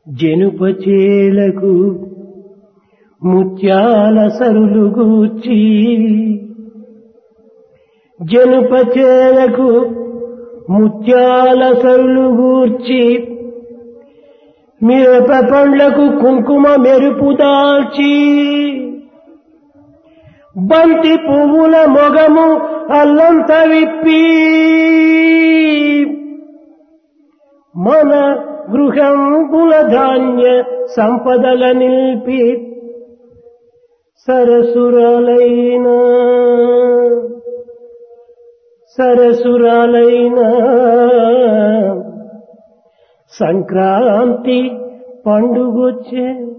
జనుపచేలకు ముత్యాల సరులు గూర్చి జనుపచేలకు ముత్యాల సరులు గూర్చి మిరప పండ్లకు కుంకుమ మెరుపు దాల్చి బంతి పువ్వుల మొగము అల్లంత విప్పి మన గృహంబుల ధాన్య సంపదల నిల్పి సరసురాలైన సరసురాలైన సంక్రాంతి పండుగొచ్చే